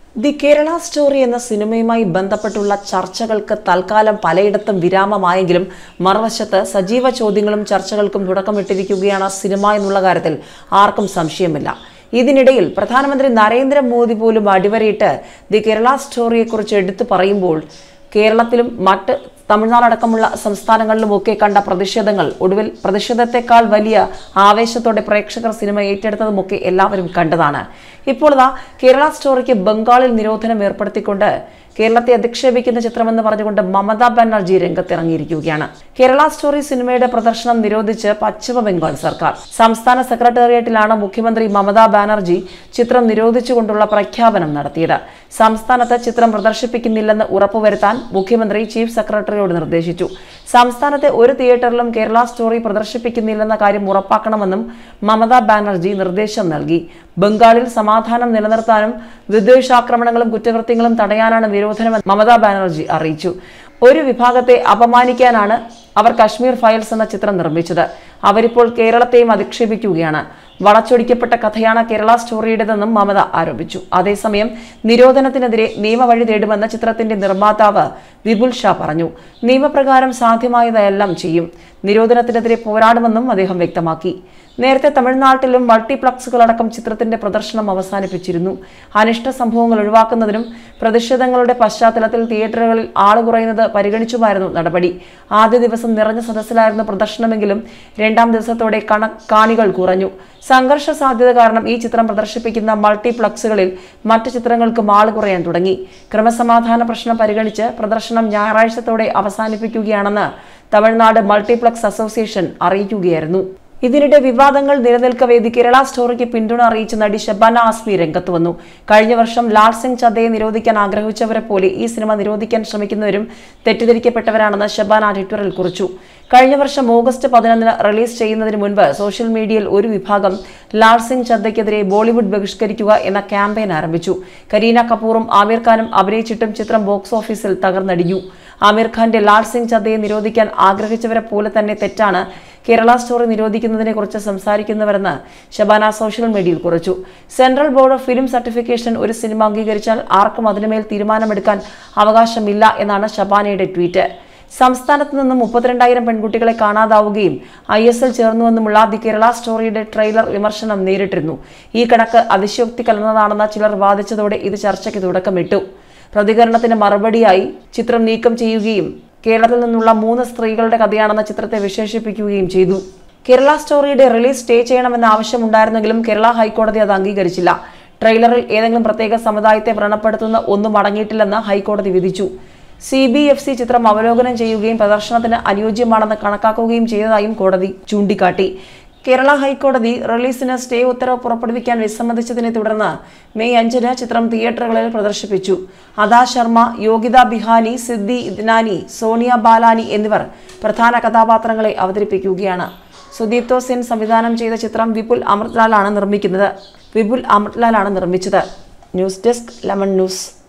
the Kerala story എന്ന സിനിമയുമായി ബന്ധപ്പെട്ടുള്ള ചർച്ചകൾക്ക് തൽക്കാലം പലയിടത്തും വിരാമമായെങ്കിലും മറുവശത്ത് സജീവ ചോദ്യങ്ങളും ചർച്ചകൾക്കും തുടക്കമിട്ടിരിക്കുകയാണ് സിനിമ എന്നുള്ള കാര്യത്തിൽ ആർക്കും സംശയമില്ല ഇതിനിടയിൽ പ്രധാനമന്ത്രി നരേന്ദ്രമോദി പോലും അടിവരയിട്ട് ദി കേരള സ്റ്റോറിയെക്കുറിച്ച് എടുത്തു പറയുമ്പോൾ കേരളത്തിലും മറ്റ് തമിഴ്നാടടക്കമുള്ള സംസ്ഥാനങ്ങളിലുമൊക്കെ കണ്ട പ്രതിഷേധങ്ങൾ ഒടുവിൽ പ്രതിഷേധത്തെക്കാൾ വലിയ ആവേശത്തോടെ പ്രേക്ഷകർ സിനിമ ഏറ്റെടുത്തതുമൊക്കെ എല്ലാവരും കണ്ടതാണ് ഇപ്പോൾ ഇതാ കേരള സ്റ്റോറിക്ക് ബംഗാളിൽ നിരോധനം ഏർപ്പെടുത്തിക്കൊണ്ട് കേരളത്തെ അധിക്ഷേപിക്കുന്ന ചിത്രമെന്ന് പറഞ്ഞുകൊണ്ട് മമതാ ബാനർജി രംഗത്തിറങ്ങിയിരിക്കുകയാണ് കേരള സ്റ്റോറി സിനിമയുടെ പ്രദർശനം നിരോധിച്ച് പശ്ചിമ ബംഗാൾ സർക്കാർ സംസ്ഥാന സെക്രട്ടേറിയറ്റിലാണ് മുഖ്യമന്ത്രി മമതാ ബാനർജി ചിത്രം നിരോധിച്ചുകൊണ്ടുള്ള പ്രഖ്യാപനം നടത്തിയത് സംസ്ഥാനത്ത് ചിത്രം പ്രദർശിപ്പിക്കുന്നില്ലെന്ന് ഉറപ്പുവരുത്താൻ മുഖ്യമന്ത്രി ചീഫ് സെക്രട്ടറിയോട് നിർദ്ദേശിച്ചു സംസ്ഥാനത്തെ ഒരു തിയേറ്ററിലും കേരള സ്റ്റോറി പ്രദർശിപ്പിക്കുന്നില്ലെന്ന കാര്യം ഉറപ്പാക്കണമെന്നും മമതാ ബാനർജി നിർദ്ദേശം നൽകി ബംഗാളിൽ സമാധാനം നിലനിർത്താനും വിദ്വേഷാക്രമണങ്ങളും കുറ്റകൃത്യങ്ങളും തടയാനാണ് നിരോധനമെന്ന് മമതാ ബാനർജി അറിയിച്ചു ഒരു വിഭാഗത്തെ അപമാനിക്കാനാണ് അവർ കശ്മീർ ഫയൽസ് എന്ന ചിത്രം നിർമ്മിച്ചത് അവരിപ്പോൾ കേരളത്തെയും അധിക്ഷേപിക്കുകയാണ് വളച്ചൊടിക്കപ്പെട്ട കഥയാണ് കേരള സ്റ്റോറിയുടേതെന്നും മമത ആരോപിച്ചു അതേസമയം നിരോധനത്തിനെതിരെ നിയമവഴി തേടുമെന്ന് ചിത്രത്തിന്റെ നിർമ്മാതാവ് വിപുൽ ഷാ പറഞ്ഞു നിയമപ്രകാരം സാധ്യമായതെല്ലാം ചെയ്യും നിരോധനത്തിനെതിരെ പോരാടുമെന്നും അദ്ദേഹം വ്യക്തമാക്കി നേരത്തെ തമിഴ്നാട്ടിലും മൾട്ടിപ്ലക്സുകളടക്കം ചിത്രത്തിന്റെ പ്രദർശനം അവസാനിപ്പിച്ചിരുന്നു അനിഷ്ട സംഭവങ്ങൾ ഒഴിവാക്കുന്നതിനും പ്രതിഷേധങ്ങളുടെ പശ്ചാത്തലത്തിൽ തിയേറ്ററുകളിൽ ആള് കുറയുന്നത് പരിഗണിച്ചുമായിരുന്നു നടപടി ആദ്യ ദിവസം നിറഞ്ഞ സദസ്സിലായിരുന്നു പ്രദർശനമെങ്കിലും രണ്ടാം ദിവസത്തോടെ കണ കാണികൾ കുറഞ്ഞു സംഘർഷ സാധ്യത കാരണം ഈ ചിത്രം പ്രദർശിപ്പിക്കുന്ന മൾട്ടിപ്ലക്സുകളിൽ മറ്റ് ചിത്രങ്ങൾക്കും ആള് കുറയാൻ തുടങ്ങി ക്രമസമാധാന പ്രശ്നം പരിഗണിച്ച് പ്രദർശനം ഞായറാഴ്ചത്തോടെ അവസാനിപ്പിക്കുകയാണെന്ന് തമിഴ്നാട് മൾട്ടിപ്ലക്സ് അസോസിയേഷൻ അറിയിക്കുകയായിരുന്നു ഇതിനിടെ വിവാദങ്ങൾ നിലനിൽക്കവേ ദി കേരള സ്റ്റോറിക്ക് പിന്തുണ അറിയിച്ച നടി ഷബാന ആസ്മി രംഗത്ത് വന്നു കഴിഞ്ഞ വർഷം ലാൽ സിംഗ് ചദ്ദയെ നിരോധിക്കാൻ ആഗ്രഹിച്ചവരെ പോലെ ഈ സിനിമ നിരോധിക്കാൻ ശ്രമിക്കുന്നവരും തെറ്റിദ്ധരിക്കപ്പെട്ടവരാണെന്ന് ഷബാന ട്വിറ്ററിൽ കുറിച്ചു കഴിഞ്ഞ വർഷം ഓഗസ്റ്റ് പതിനൊന്നിന് റിലീസ് ചെയ്യുന്നതിന് മുൻപ് സോഷ്യൽ മീഡിയയിൽ ഒരു വിഭാഗം ലാൽ സിംഗ് ചദ്ദയ്ക്കെതിരെ ബോളിവുഡ് ബഹിഷ്കരിക്കുക എന്ന ക്യാമ്പയിൻ ആരംഭിച്ചു കരീന കപൂറും ആമിർ ഖാനും അഭിനയിച്ചിട്ടും ചിത്രം ബോക്സ് ഓഫീസിൽ തകർന്നടിഞ്ഞു ആമിർ ഖാന്റെ ലാൽ സിംഗ് ചദ്ദയെ നിരോധിക്കാൻ ആഗ്രഹിച്ചവരെ പോലെ തന്നെ തെറ്റാണ് കേരള സ്റ്റോറി നിരോധിക്കുന്നതിനെ കുറിച്ച് സംസാരിക്കുന്നവരെന്ന് ഷബാന സോഷ്യൽ മീഡിയയിൽ കുറിച്ചു central board of film certification ഒരു സിനിമ അംഗീകരിച്ചാൽ ആർക്കും അതിനുമേൽ തീരുമാനമെടുക്കാൻ അവകാശമില്ല എന്നാണ് ഷബാനയുടെ ട്വീറ്റ് സംസ്ഥാനത്ത് നിന്നും മുപ്പത്തിരണ്ടായിരം പെൺകുട്ടികളെ കാണാതാവുകയും ഐ എസ് എൽ ചേർന്നുവെന്നുമുള്ള ദി കേരള സ്റ്റോറിയുടെ ട്രെയിലർ വിമർശനം നേരിട്ടിരുന്നു ഈ കണക്ക് അതിശയോക്തി കലർന്നതാണെന്ന് ചിലർ വാദിച്ചതോടെ ഇത് ചർച്ചയ്ക്ക് തുടക്കമിട്ടു പ്രതികരണത്തിന് മറുപടിയായി ചിത്രം നീക്കം ചെയ്യുകയും കേരളത്തിൽ നിന്നുള്ള മൂന്ന് സ്ത്രീകളുടെ കഥയാണെന്ന ചിത്രത്തെ വിശേഷിപ്പിക്കുകയും ചെയ്തു കേരള സ്റ്റോറിയുടെ റിലീസ് സ്റ്റേ ചെയ്യണമെന്ന ആവശ്യമുണ്ടായിരുന്നെങ്കിലും കേരള ഹൈക്കോടതി അത് അംഗീകരിച്ചില്ല ട്രെയിലറിൽ ഏതെങ്കിലും പ്രത്യേക സമുദായത്തെ വ്രണപ്പെടുത്തുന്ന ഒന്നും അടങ്ങിയിട്ടില്ലെന്ന് ഹൈക്കോടതി വിധിച്ചു സി ബി എഫ് സി ചിത്രം അവലോകനം ചെയ്യുകയും പ്രദർശനത്തിന് അനുയോജ്യമാണെന്ന് കണക്കാക്കുകയും ചെയ്തതായും കോടതി ചൂണ്ടിക്കാട്ടി കേരള ഹൈക്കോടതി റിലീസിന് സ്റ്റേ ഉത്തരവ് പുറപ്പെടുവിക്കാൻ വിസമ്മതിച്ചതിനെ തുടർന്ന് മെയ് അഞ്ചിന് ചിത്രം തിയേറ്ററുകളിൽ പ്രദർശിപ്പിച്ചു അദാ ശർമ്മ യോഗിത ബിഹാനി സിദ്ധി ഇദ്നാനി സോണിയ ബാലാനി എന്നിവർ പ്രധാന കഥാപാത്രങ്ങളെ അവതരിപ്പിക്കുകയാണ് സുദീപ്തോ സെൻ സംവിധാനം ചെയ്ത ചിത്രം വിപുൽ അമൃത്ലാലാണ് നിർമ്മിക്കുന്നത് വിപുൽ അമൃത്ലാലാണ് നിർമ്മിച്ചത് ന്യൂസ് ഡെസ്ക് ലെമൺ ന്യൂസ്